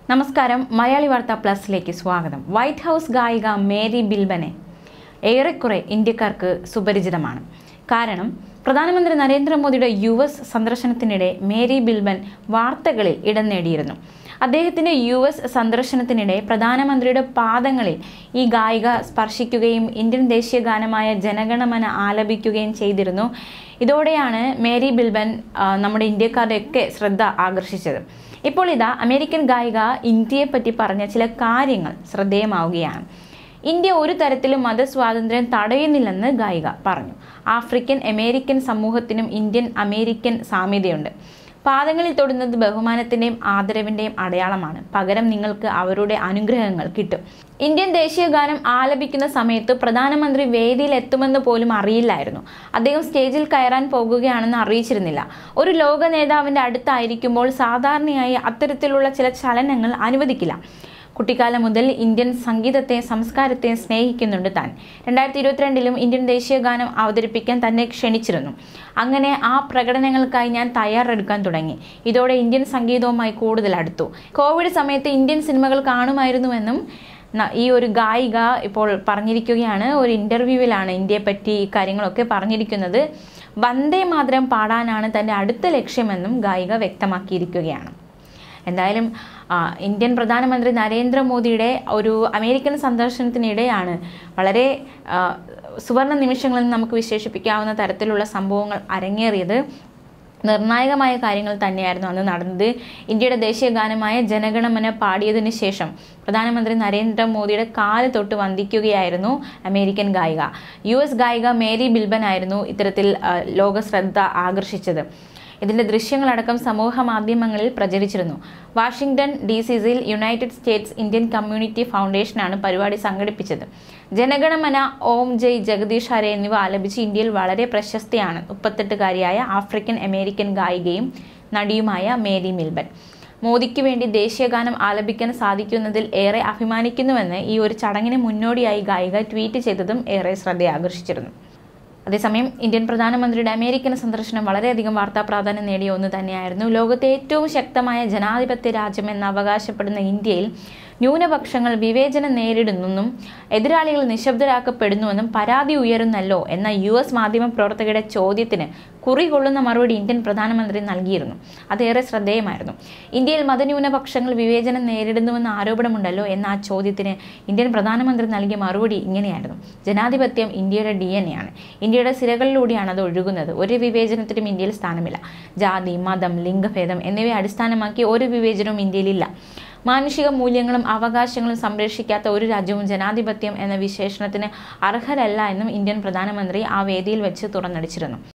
നമസ്കാരം മലയാളി വാർത്ത പ്ലസിലേക്ക് സ്വാഗതം വൈറ്റ് ഹൗസ് ഗായിക മേരി ബിൽബനെ ഏറെക്കുറെ ഇന്ത്യക്കാർക്ക് സുപരിചിതമാണ് കാരണം പ്രധാനമന്ത്രി നരേന്ദ്രമോദിയുടെ യു എസ് സന്ദർശനത്തിനിടെ മേരി ബിൽബൻ വാർത്തകളിൽ ഇടം നേടിയിരുന്നു അദ്ദേഹത്തിൻ്റെ യു എസ് സന്ദർശനത്തിനിടെ പ്രധാനമന്ത്രിയുടെ പാദങ്ങളിൽ ഈ ഗായിക സ്പർശിക്കുകയും ഇന്ത്യൻ ദേശീയ ഗാനമായ ജനഗണമന ആലപിക്കുകയും ചെയ്തിരുന്നു ഇതോടെയാണ് മേരി ബിൽബൻ ആ, നമ്മുടെ ഇന്ത്യക്കാരുടെയൊക്കെ ശ്രദ്ധ ആകർഷിച്ചത് ഇപ്പോൾ ഇതാ അമേരിക്കൻ ഗായിക ഇന്ത്യയെപ്പറ്റി പറഞ്ഞ ചില കാര്യങ്ങൾ ശ്രദ്ധേയമാവുകയാണ് ഇന്ത്യ ഒരു തരത്തിലും മതസ്വാതന്ത്ര്യം തടയുന്നില്ലെന്ന് ഗായിക പറഞ്ഞു ആഫ്രിക്കൻ അമേരിക്കൻ സമൂഹത്തിനും ഇന്ത്യൻ അമേരിക്കൻ സാമ്യതയുണ്ട് പാദങ്ങളിൽ തൊടുന്നത് ബഹുമാനത്തിൻ്റെയും ആദരവിൻ്റെയും അടയാളമാണ് പകരം നിങ്ങൾക്ക് അവരുടെ അനുഗ്രഹങ്ങൾ കിട്ടും ഇന്ത്യൻ ദേശീയ ഗാനം ആലപിക്കുന്ന സമയത്ത് പ്രധാനമന്ത്രി വേദിയിൽ എത്തുമെന്ന് പോലും അറിയില്ലായിരുന്നു അദ്ദേഹം സ്റ്റേജിൽ കയറാൻ പോകുകയാണെന്ന് അറിയിച്ചിരുന്നില്ല ഒരു ലോക നേതാവിൻ്റെ അടുത്തായിരിക്കുമ്പോൾ സാധാരണയായി അത്തരത്തിലുള്ള ചില ചലനങ്ങൾ അനുവദിക്കില്ല കുട്ടിക്കാലം മുതൽ ഇന്ത്യൻ സംഗീതത്തെ സംസ്കാരത്തെയും സ്നേഹിക്കുന്നുണ്ട് താൻ രണ്ടായിരത്തി ഇരുപത്തിരണ്ടിലും ഇന്ത്യൻ ദേശീയ ഗാനം അവതരിപ്പിക്കാൻ തന്നെ ക്ഷണിച്ചിരുന്നു അങ്ങനെ ആ പ്രകടനങ്ങൾക്കായി ഞാൻ തയ്യാറെടുക്കാൻ തുടങ്ങി ഇതോടെ ഇന്ത്യൻ സംഗീതവുമായി കൂടുതൽ അടുത്തു കോവിഡ് സമയത്ത് ഇന്ത്യൻ സിനിമകൾ കാണുമായിരുന്നുവെന്നും ന- ഈ ഒരു ഗായിക ഇപ്പോൾ പറഞ്ഞിരിക്കുകയാണ് ഒരു ഇൻ്റർവ്യൂവിലാണ് ഇന്ത്യയെപ്പറ്റി ഈ കാര്യങ്ങളൊക്കെ പറഞ്ഞിരിക്കുന്നത് വന്ദേ മാതരം പാടാനാണ് തൻ്റെ അടുത്ത ലക്ഷ്യമെന്നും ഗായിക വ്യക്തമാക്കിയിരിക്കുകയാണ് എന്തായാലും ആ, ഇന്ത്യൻ പ്രധാനമന്ത്രി നരേന്ദ്രമോദിയുടെ ഒരു അമേരിക്കൻ സന്ദർശനത്തിനിടെയാണ് വളരെ ആ, സുവർണ നിമിഷങ്ങളിൽ നമുക്ക് വിശേഷിപ്പിക്കാവുന്ന തരത്തിലുള്ള സംഭവങ്ങൾ അരങ്ങേറിയത് നിർണായകമായ കാര്യങ്ങൾ തന്നെയായിരുന്നു അന്ന് നടന്നത് ഇന്ത്യയുടെ ദേശീയ ഗാനമായ ജനഗണമന പാടിയതിനു ശേഷം പ്രധാനമന്ത്രി നരേന്ദ്രമോദിയുടെ കാല് തൊട്ട് വന്ദിക്കുകയായിരുന്നു അമേരിക്കൻ ഗായിക യു എസ് ഗായിക മേരി ബിൽബൻ ആയിരുന്നു ഇത്തരത്തിൽ ആ, ലോക ശ്രദ്ധ ആകർഷിച്ചത് ഇതിന്റെ ദൃശ്യങ്ങളടക്കം സമൂഹ മാധ്യമങ്ങളിൽ പ്രചരിച്ചിരുന്നു വാഷിംഗ്ടൺ ഡി സി സിയിൽ യുണൈറ്റഡ് സ്റ്റേറ്റ്സ് ഇന്ത്യൻ കമ്മ്യൂണിറ്റി ഫൗണ്ടേഷനാണ് പരിപാടി സംഘടിപ്പിച്ചത് ജനഗണമന ഓം ജയ് ജഗദീഷ് ഹരെ എന്നിവ ആലപിച്ച് ഇന്ത്യയിൽ വളരെ പ്രശസ്തയാണ് മുപ്പത്തെട്ടുകാരിയായ ആഫ്രിക്കൻ അമേരിക്കൻ ഗായികയും നടിയുമായ മേരി മിൽബൻ മോദിക്ക് വേണ്ടി ദേശീയഗാനം ആലപിക്കാൻ സാധിക്കുന്നതിൽ ഏറെ അഭിമാനിക്കുന്നുവെന്ന് ഈ ഒരു ചടങ്ങിന് മുന്നോടിയായി ഗായിക ട്വീറ്റ് ചെയ്തതും ഏറെ ശ്രദ്ധയാകർഷിച്ചിരുന്നു അതേസമയം ഇന്ത്യൻ പ്രധാനമന്ത്രിയുടെ അമേരിക്കൻ സന്ദർശനം വളരെയധികം വാർത്താ പ്രാധാന്യം നേടിയ ഒന്ന് തന്നെയായിരുന്നു ലോകത്തെ ഏറ്റവും ശക്തമായ ജനാധിപത്യ രാജ്യമെന്ന് അവകാശപ്പെടുന്ന ഇന്ത്യയിൽ ന്യൂനപക്ഷങ്ങൾ വിവേചനം നേരിടുന്നെന്നും എതിരാളികൾ നിശബ്ദരാക്കപ്പെടുന്നുവെന്നും പരാതി ഉയരുന്നല്ലോ എന്ന യു എസ് മാധ്യമ പ്രവർത്തകരുടെ ചോദ്യത്തിന് കുറികൊള്ളുന്ന മറുപടി ഇന്ത്യൻ പ്രധാനമന്ത്രി നൽകിയിരുന്നു അതേറെ ശ്രദ്ധേയമായിരുന്നു ഇന്ത്യയിൽ മതന്യൂനപക്ഷങ്ങൾ വിവേചനം നേരിടുന്നുവെന്ന ആരോപണമുണ്ടല്ലോ എന്ന ആ ചോദ്യത്തിന് ഇന്ത്യൻ പ്രധാനമന്ത്രി നൽകിയ മറുപടി ഇങ്ങനെയായിരുന്നു ജനാധിപത്യം ഇന്ത്യയുടെ ഡി എൻ എ ആണ് ഇന്ത്യയുടെ സിരകളിലൂടെയാണ് അത് ഒഴുകുന്നത് ഒരു വിവേചനത്തിനും ഇന്ത്യയിൽ സ്ഥാനമില്ല ജാതി മതം ലിംഗഭേദം എന്നിവയെ അടിസ്ഥാനമാക്കി ഒരു വിവേചനവും ഇന്ത്യയിലില്ല മാനുഷിക മൂല്യങ്ങളും അവകാശങ്ങളും സംരക്ഷിക്കാത്ത ഒരു രാജ്യവും ജനാധിപത്യം എന്ന വിശേഷണത്തിന് അർഹരല്ല എന്നും ഇന്ത്യൻ പ്രധാനമന്ത്രി ആ വേദിയിൽ വെച്ച് തുറന്നടിച്ചിരുന്നു